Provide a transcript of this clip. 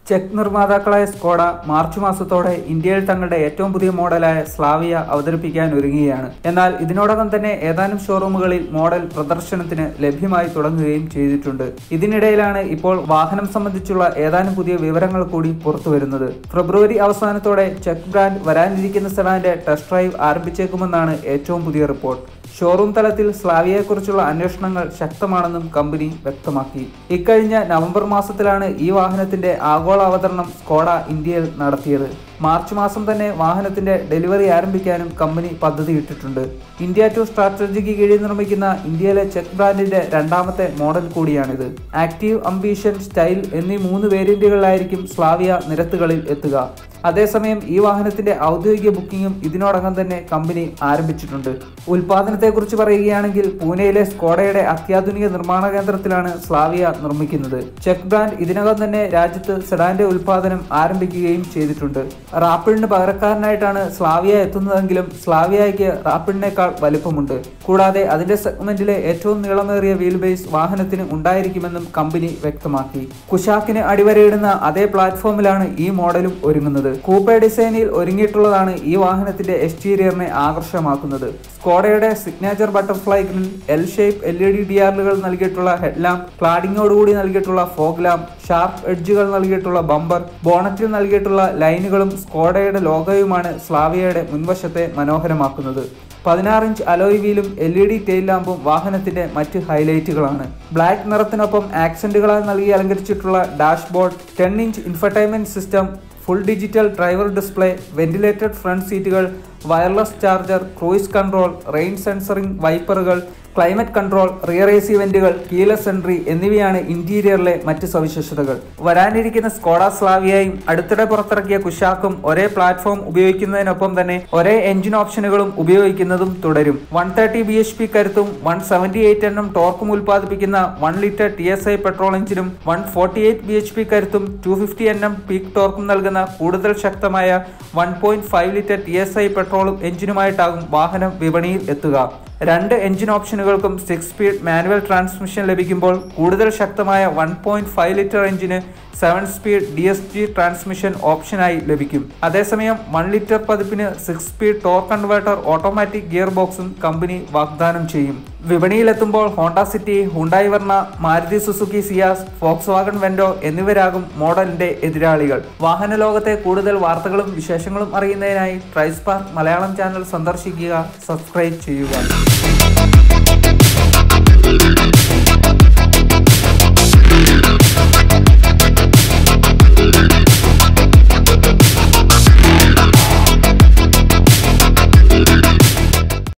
check നിർമ്മാതാക്കളായ Skoda March മാസത്തോടെ ഇന്ത്യയിൽ തങ്ങളുടെ ഏറ്റവും പുതിയ മോഡലായ സ്ലാവിയ അവതരിപ്പിക്കാൻ ഒരുങ്ങുകയാണ് എന്നാൽ ഇതിനോടകം തന്നെ ഏതാനും ഷോറൂമുകളിൽ മോഡൽ പ്രദർശനത്തിന് ലഭ്യമായി തുടങ്ങുകയും ചെയ്തിട്ടുണ്ട് ഇതിനിടയിലാണ് ഇപ്പോൾ വാഹനം സംബന്ധിച്ചുള്ള ഏതാനും പുതിയ വിവരങ്ങൾ കൂടി പുറത്തുവരുന്നത് ഫെബ്രുവരി അവസാനത്തോടെ ചെക്ക് ബ്രാൻഡ് വരാനിരിക്കുന്ന സെഡാന്റെ ടെസ്റ്റ് ഡ്രൈവ് ആരംഭിച്ചേക്കുമെന്നാണ് ഏറ്റവും പുതിയ റിപ്പോർട്ട് ഷോറൂം തലത്തിൽ സ്ലാവിയെക്കുറിച്ചുള്ള അന്വേഷണങ്ങൾ ശക്തമാണെന്നും കമ്പനി വ്യക്തമാക്കി ഇക്കഴിഞ്ഞ നവംബർ മാസത്തിലാണ് ഈ വാഹനത്തിന്റെ ആഗോള അവതരണം സ്കോഡ ഇന്ത്യയിൽ നടത്തിയത് മാർച്ച് മാസം തന്നെ വാഹനത്തിന്റെ ഡെലിവറി ആരംഭിക്കാനും കമ്പനി പദ്ധതിയിട്ടിട്ടുണ്ട് ഇന്ത്യ ടു സ്ട്രാറ്റജിക്ക് കീഴിൽ നിർമ്മിക്കുന്ന ഇന്ത്യയിലെ ചെക്ക് ബ്രാൻഡിന്റെ രണ്ടാമത്തെ മോഡൽ കൂടിയാണിത് ആക്റ്റീവ് അംബീഷൻ സ്റ്റൈൽ എന്നീ മൂന്ന് വേരിയന്റുകളിലായിരിക്കും സ്ലാവിയ നിരത്തുകളിൽ എത്തുക അതേസമയം ഈ വാഹനത്തിന്റെ ഔദ്യോഗിക ബുക്കിംഗും ഇതിനോടകം തന്നെ കമ്പനി ആരംഭിച്ചിട്ടുണ്ട് ഉൽപാദനത്തെക്കുറിച്ച് പറയുകയാണെങ്കിൽ പൂനെയിലെ സ്കോഡയുടെ അത്യാധുനിക നിർമ്മാണ കേന്ദ്രത്തിലാണ് സ്ലാവിയ നിർമ്മിക്കുന്നത് ചെക്ക് ബ്രാൻഡ് ഇതിനകം തന്നെ രാജ്യത്ത് സെഡാന്റെ ഉൽപാദനം ആരംഭിക്കുകയും ചെയ്തിട്ടുണ്ട് റാപ്പിഡിന് പകരക്കാരനായിട്ടാണ് സ്ലാവിയ എത്തുന്നതെങ്കിലും സ്ലാവിയയ്ക്ക് റാപ്പിഡിനേക്കാൾ വലിപ്പമുണ്ട് കൂടാതെ അതിന്റെ സെഗ്മെന്റിലെ ഏറ്റവും നീളമേറിയ വീൽ ബേസ് വാഹനത്തിന് ഉണ്ടായിരിക്കുമെന്നും കമ്പനി വ്യക്തമാക്കി കുഷാക്കിന് അടിവരയിടുന്ന അതേ പ്ലാറ്റ്ഫോമിലാണ് ഈ മോഡലും ഒരുങ്ങുന്നത് കൂപ്പെ ഡിസൈനിൽ ഒരുങ്ങിയിട്ടുള്ളതാണ് ഈ വാഹനത്തിന്റെ എക്സ്റ്റീരിയറിനെ ആകർഷകമാക്കുന്നത് സ്കോഡയുടെ signature butterfly grille L shape L E D D ആറുകൾ നൽകിയിട്ടുള്ള ഹെഡ്ലാമ്പ് ക്ലാഡിങ്ങോടുകൂടി നൽകിയിട്ടുള്ള ഫോഗ് ലാമ്പ് ഷാർപ്പ് എഡ്ജുകൾ നൽകിയിട്ടുള്ള ബമ്പർ ബോണറ്റിൽ നൽകിയിട്ടുള്ള ലൈനുകളും സ്കോഡയുടെ ലോഗോയുമാണ് സ്ലാവിയയുടെ മുൻവശത്തെ മനോഹരമാക്കുന്നത് പതിനാറ് ഇഞ്ച് അലോയ് വീലും എൽ ഇ ഡി ടെയിൽ ലാമ്പും വാഹനത്തിന്റെ മറ്റ് ഹൈലൈറ്റുകളാണ് ബ്ലാക്ക് നിറത്തിനൊപ്പം ആക്സന്റുകളാൽ നൽകി അലങ്കരിച്ചിട്ടുള്ള dashboard ten inch infotainment system full digital driver display ventilated front സീറ്റുകൾ wireless charger cruise control rain sensing വൈപ്പറുകൾ climate control rear A C വെന്റുകൾ കീലസ് എൻട്രി എന്നിവയാണ് ഇന്റീരിയറിലെ മറ്റ് സവിശേഷതകൾ വരാനിരിക്കുന്ന സ്കോഡ സ്ലാവിയയും അടുത്തിടെ പുറത്തിറക്കിയ കുഷാക്കും ഒരേ പ്ലാറ്റ്ഫോം ഉപയോഗിക്കുന്നതിനൊപ്പം തന്നെ ഒരേ എഞ്ചിൻ ഓപ്ഷനുകളും ഉപയോഗിക്കുന്നതും തുടരും one thirty B H P കരുത്തും വൺ സെവന്റി എയ്റ്റ് എണ്ണം ടോർക്കും ഉൽപ്പാദിപ്പിക്കുന്ന one litre T S I petrol എഞ്ചിനും one forty eight B H P കരുത്തും two fifty N M peak ടോർക്കും നൽകുന്ന കൂടുതൽ ശക്തമായ one point five litre T S I പെട്രോളും എഞ്ചിനുമായിട്ടാകും വാഹനം വിപണിയിൽ എത്തുക രണ്ട് എഞ്ചിൻ ഓപ്ഷനുകൾക്കും സിക്സ് സ്പീഡ് മാനുവൽ ട്രാൻസ്മിഷൻ ലഭിക്കുമ്പോൾ കൂടുതൽ ശക്തമായ വൺ പോയിന്റ് ഫൈവ് ലിറ്റർ എഞ്ചിന് seven speed D S G transmission ഓപ്ഷനായി ലഭിക്കും അതേസമയം വൺ ലിറ്റർ പതിപ്പിന് six speed torque converter automatic gear ബോക്സും കമ്പനി വാഗ്ദാനം ചെയ്യും വിപണിയിലെത്തുമ്പോൾ Honda City Hyundai Verna Maruti Suzuki Ciaz Volkswagen Vento എന്നിവരാകും മോഡലിന്റെ എതിരാളികൾ വാഹന ലോകത്തെ കൂടുതൽ വാർത്തകളും വിശേഷങ്ങളും അറിയുന്നതിനായി ട്രൈസ്പാർക്ക് മലയാളം ചാനൽ സന്ദർശിക്കുക സബ്സ്ക്രൈബ് ചെയ്യുക